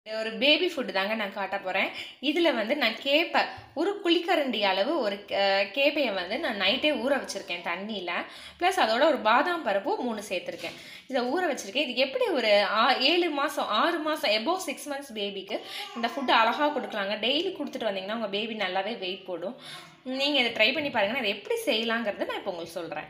ஒரு baby food தாங்க நான் காட்ட போகிறேன் இதில் வந்து நான் கேப்பை ஒரு குழிக்கரண்டி அளவு ஒரு கே- கேப்பையை வந்து நான் நைட்டே ஊற வச்சுருக்கேன் தண்ணியில் ப்ளஸ் அதோட ஒரு பாதாம் பருப்பும் மூணு சேர்த்துருக்கேன் இதை ஊற வச்சுருக்கேன் இது எப்படி ஒரு ஆ ஏழு மாதம் ஆறு மாதம் எபோவ் சிக்ஸ் மந்த்ஸ் பேபிக்கு இந்த ஃபுட்டு அழகாக கொடுக்கலாங்க டெய்லி கொடுத்துட்டு வந்தீங்கன்னா உங்கள் பேபி நல்லாவே வெயிட் போடும் நீங்கள் இதை ட்ரை பண்ணி பாருங்கள் நான் இதை எப்படி செய்யலாங்கிறத நான் இப்போ உங்களுக்கு சொல்கிறேன்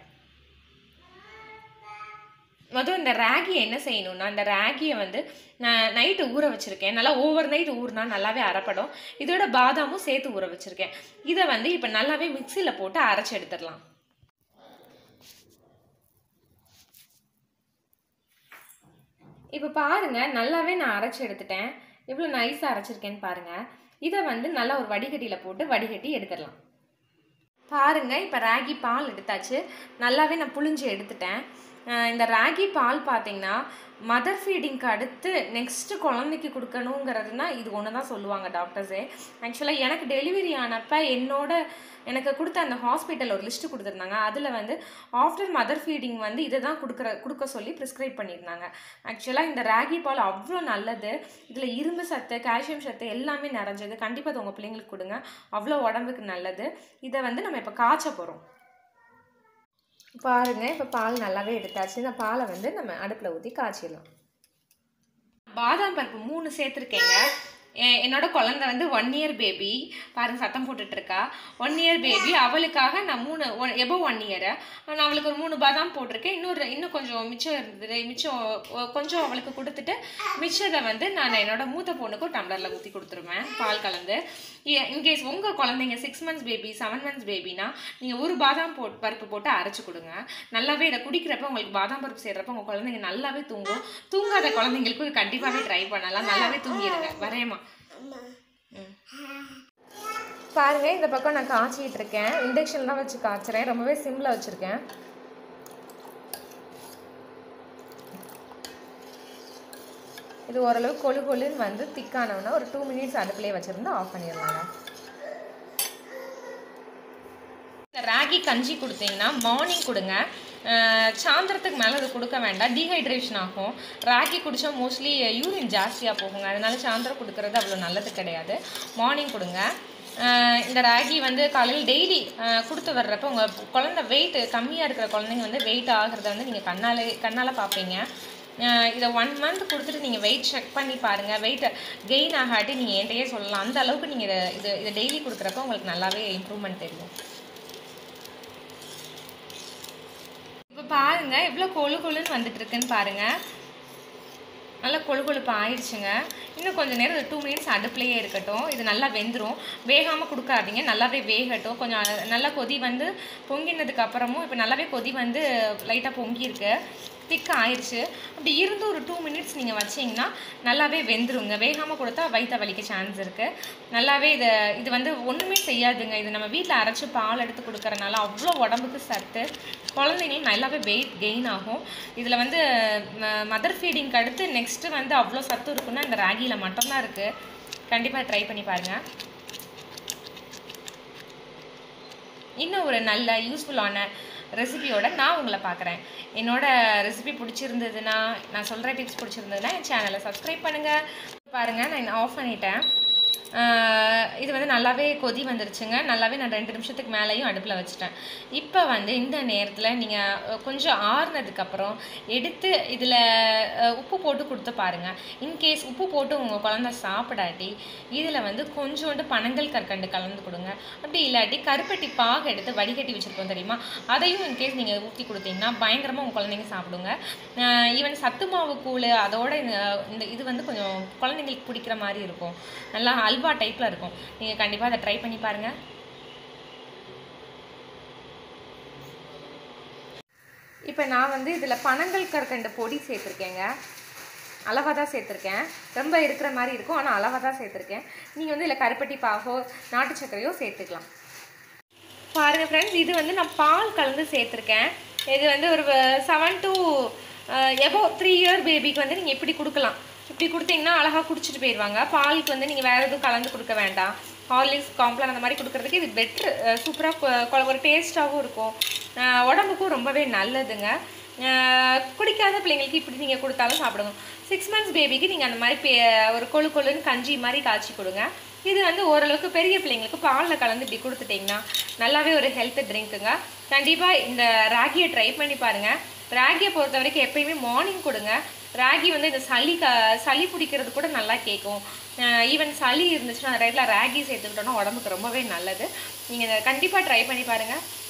முதல் இந்த ராகியை என்ன செய்யணும்னா இந்த ராகியை வந்து நான் நைட்டு ஊற வச்சுருக்கேன் நல்லா ஓவர் நைட் ஊறினா நல்லாவே அரைப்படும் இதோட பாதாமும் சேர்த்து ஊற வச்சுருக்கேன் இதை வந்து இப்போ நல்லாவே மிக்சியில் போட்டு அரைச்சி எடுத்துடலாம் இப்போ பாருங்க நல்லாவே நான் அரைச்சி எடுத்துட்டேன் இவ்வளோ நைஸாக அரைச்சிருக்கேன்னு பாருங்க இதை வந்து நல்லா ஒரு வடிகட்டியில் போட்டு வடிகட்டி எடுத்துடலாம் பாருங்க இப்போ ராகி பால் எடுத்தாச்சு நல்லாவே நான் புழிஞ்சு எடுத்துட்டேன் அஹ் இந்த ராகி பால் பார்த்தீங்கன்னா மதர் ஃபீடிங்க்கு அடுத்து நெக்ஸ்ட்டு குழந்தைக்கு கொடுக்கணுங்கிறதுனா இது ஒன்று தான் சொல்லுவாங்க டாக்டர்ஸே ஆக்சுவலாக எனக்கு டெலிவரி ஆனப்போ என்னோட எனக்கு கொடுத்த அந்த ஹாஸ்பிட்டல் ஒரு லிஸ்ட்டு கொடுத்துருந்தாங்க அதில் வந்து ஆஃப்டர் மதர் ஃபீடிங் வந்து இதை தான் கொடுக்குற கொடுக்க சொல்லி ப்ரிஸ்கிரைப் பண்ணியிருந்தாங்க ஆக்சுவலாக இந்த ராகி பால் அவ்வளோ நல்லது இதில் இரும்பு சத்து கால்சியம் சத்து எல்லாமே நிறைஞ்சது கண்டிப்பாக அது உங்கள் பிள்ளைங்களுக்கு கொடுங்க அவ்வளோ உடம்புக்கு நல்லது இதை வந்து நம்ம இப்போ காய்ச்ச போகிறோம் பாருங்க இப்போ பால் நல்லாவே எடுத்தாச்சு இந்த பாலை வந்து நம்ம அடுப்பில் ஊற்றி காய்ச்சிடலாம் பாதாம் பருப்பு மூணு சேர்த்துருக்கேங்க எ- என்னோட குழந்தை வந்து ஒன் இயர் பேபி பாருங்க சத்தம் போட்டுட்டு இருக்கா ஒன் இயர் பேபி அவளுக்காக நான் மூணு எபோ ஒன் இயர் நான் அவளுக்கு ஒரு மூணு பாதாம் போட்டிருக்கேன் இன்னொரு இன்னும் கொஞ்சம் மிச்சம் இருந்தது மிச்சம் ஒ- கொஞ்சம் அவளுக்கு கொடுத்துட்டு மிச்சத்தை வந்து நான் என்னோட மூத்த பொண்ணுக்கு ஒரு டம்ளரில் ஊற்றி கொடுத்துருவேன் பால் கலந்து இன்கேஸ் உங்கள் குழந்தைங்க six months baby seven months பேபினா நீங்கள் ஒரு பாதாம் போட் பருப்பு போட்டு அரைச்சி கொடுங்க நல்லாவே இதை குடிக்கிறப்ப உங்களுக்கு பாதாம் பருப்பு சேர்றப்ப உங்கள் குழந்தைங்க நல்லாவே தூங்கும் தூங்காத குழந்தைங்களுக்கு இது கண்டிப்பாகவே ட்ரை பண்ணலாம் நல்லாவே தூங்கிடுங்க வரையமா ம். பாருங்க இந்த பக்கம் நான் காய்ச்சிட்டு இருக்கேன் இண்டக்ஷன் தான் வச்சு காய்ச்சுறேன் ரொம்பவே சிம்ல வச்சிருக்கேன் இது ஓரளவு கொழு கொழுன்னு வந்து திக்கானவுன்னா ஒரு டூ மினிட்ஸ் அடுப்புலேயே வச்சுருந்து ஆஃப் பண்ணிடலாங்க இந்த ராகி கஞ்சி கொடுத்தீங்கன்னா மார்னிங் கொடுங்க அஹ் சாயந்தரத்துக்கு மேலே அது கொடுக்க வேண்டாம் டீஹைட்ரேஷன் ஆகும் ராகி குடித்தா மோஸ்ட்லி யூரின் ஜாஸ்தியாக போகுங்க அதனால சாயந்தரம் கொடுக்கறது அவ்வளோ நல்லது கிடையாது மார்னிங் கொடுங்க அஹ் இந்த ராகி வந்து காலையில் டெய்லி கொடுத்து வர்றப்ப உங்கள் குழந்தை வெயிட் கம்மியாக இருக்கிற குழந்தைங்க வந்து வெயிட் ஆகிறத வந்து நீங்கள் கண்ணாலே கண்ணால் பார்ப்பீங்க அஹ் இதை ஒன் மந்த் கொடுத்துட்டு நீங்கள் வெயிட் செக் பண்ணி பாருங்கள் வெயிட் கெயின் ஆகாட்டி நீங்கள் என்கிட்டயே சொல்லலாம் அந்த அளவுக்கு நீங்கள் இதை இது இதை டெய்லி கொடுக்குறப்ப உங்களுக்கு நல்லாவே இம்ப்ரூவ்மெண்ட் தெரியும் இப்போ பாருங்க எவ்வளோ கொழு கொழுன்னு வந்துட்டு இருக்குன்னு பாருங்க நல்லா கொழு கொழுப்பு ஆயிடுச்சுங்க இன்னும் கொஞ்சம் நேரம் டூ மினிட்ஸ் அடுப்புலையே இருக்கட்டும் இது நல்லா வெந்துடும் வேகாமல் கொடுக்காதீங்க நல்லாவே வேகட்டும் கொஞ்சம் அ- நல்லா கொதி வந்து பொங்கினதுக்கு அப்புறமும் இப்போ நல்லாவே கொதி வந்து லைட்டாக பொங்கியிருக்கு திக் ஆயிடுச்சு அப்படி இருந்து ஒரு டூ மினிட்ஸ் நீங்கள் வச்சீங்கன்னா நல்லாவே வெந்துருங்க வேகாமல் கொடுத்தா வயிற்ற வலிக்க சான்ஸ் இருக்குது நல்லாவே இதை இது வந்து ஒன்றுமே செய்யாதுங்க இது நம்ம வீட்டில் அரைச்சி பால் எடுத்து கொடுக்கறனால அவ்வளோ உடம்புக்கு சத்து குழந்தைங்களுக்கு நல்லாவே வெயிட் கெயின் ஆகும் இதில் வந்து மதர் ஃபீடிங்க்கு அடுத்து நெக்ஸ்ட்டு வந்து அவ்வளோ சத்து இருக்குன்னா இந்த ராகியில் மட்டும்தான் இருக்குது கண்டிப்பாக ட்ரை பண்ணி பாருங்கள் இன்னும் ஒரு நல்ல யூஸ்ஃபுல்லான ரெசிபியோட நான் உங்களை பார்க்குறேன் என்னோட ரெசிபி பிடிச்சிருந்ததுன்னா நான் சொல்கிற டிப்ஸ் பிடிச்சிருந்ததுன்னா என் சேனலை சப்ஸ்கிரைப் பண்ணுங்கள் பாருங்கள் நான் ஆஃப் பண்ணிட்டேன் ஆஹ் இது வந்து நல்லாவே கொதி வந்துருச்சுங்க நல்லாவே நான் ரெண்டு நிமிஷத்துக்கு மேலேயும் அடுப்பில் வச்சுட்டேன் இப்போ வந்து இந்த நேரத்தில் நீங்கள் கொஞ்சம் ஆறுனதுக்கப்புறம் எடுத்து இதில் உப்பு போட்டு கொடுத்து பாருங்கள் இன்கேஸ் உப்பு போட்டு உங்கள் குழந்த சாப்பிடாட்டி இதில் வந்து கொஞ்சோண்டு பனங்கல் கற்கண்டு கலந்து கொடுங்க அப்படி இல்லாட்டி கருப்பட்டி பாகு எடுத்து வடிகட்டி வச்சுருக்கோம் தெரியுமா அதையும் இன்கேஸ் நீங்கள் ஊற்றி கொடுத்தீங்கன்னா பயங்கரமாக உங்கள் குழந்தைங்க சாப்பிடுங்க ஈவன் சத்து மாவு கூழ் அதோட இந்த இந்த இது வந்து கொஞ்சம் குழந்தைங்களுக்கு பிடிக்கிற மாதிரி இருக்கும் நல்லா அல்வா டைப்பில் இருக்கும் நீங்கள் கண்டிப்பாக அதை ட்ரை பண்ணி பாருங்கள் இப்போ நான் வந்து இதில் பனங்கல் கற்கண்டு பொடி சேர்த்துருக்கேங்க அளவாக தான் சேர்த்துருக்கேன் ரொம்ப இருக்கிற மாதிரி இருக்கும் ஆனால் அளவாக தான் சேர்த்துருக்கேன் நீங்கள் வந்து இதில் கருப்பட்டி பாகோ நாட்டு சர்க்கரையோ சேர்த்துக்கலாம் பாருங்கள் ஃப்ரெண்ட்ஸ் இது வந்து நான் பால் கலந்து சேர்த்துருக்கேன் இது வந்து ஒரு செவன் டு எபோ த்ரீ இயர் பேபிக்கு வந்து நீங்கள் இப்படி கொடுக்கலாம் இப்படி கொடுத்தீங்கன்னா அழகாக குடிச்சிட்டு போயிடுவாங்க பாலுக்கு வந்து நீங்கள் வேறு எதுவும் கலந்து கொடுக்க வேண்டாம் ஹார்லிக்ஸ் காம்ப்ளான் அந்த மாதிரி கொடுக்கறதுக்கு இது பெட்ரு சூப்பராக ஒரு டேஸ்ட்டாகவும் இருக்கும் அஹ் உடம்புக்கும் ரொம்பவே நல்லதுங்க ஆஹ் குடிக்காத பிள்ளைங்களுக்கு இப்படி நீங்கள் கொடுத்தாலும் சாப்பிடுங்க சிக்ஸ் மந்த்ஸ் பேபிக்கு நீங்கள் அந்த மாதிரி பே ஒரு கொழு கொழுன்னு கஞ்சி மாதிரி காய்ச்சி கொடுங்க இது வந்து ஓரளவுக்கு பெரிய பிள்ளைங்களுக்கு பாலில் கலந்து இப்படி கொடுத்துட்டிங்கன்னா நல்லாவே ஒரு ஹெல்த் ட்ரிங்க்குங்க கண்டிப்பாக இந்த ராகியை ட்ரை பண்ணி பாருங்கள் ராகியை பொறுத்த வரைக்கும் எப்பயுமே மார்னிங் கொடுங்க ராகி வந்து இந்த சளி க சளி பிடிக்கிறது கூட நல்லா கேட்கும் ஈவன் சளி இருந்துச்சுன்னா அந்த டைத்தில் ராகி சேர்த்துக்கிட்டோன்னா உடம்புக்கு ரொம்பவே நல்லது நீங்கள் இதை கண்டிப்பாக ட்ரை பண்ணி பாருங்கள்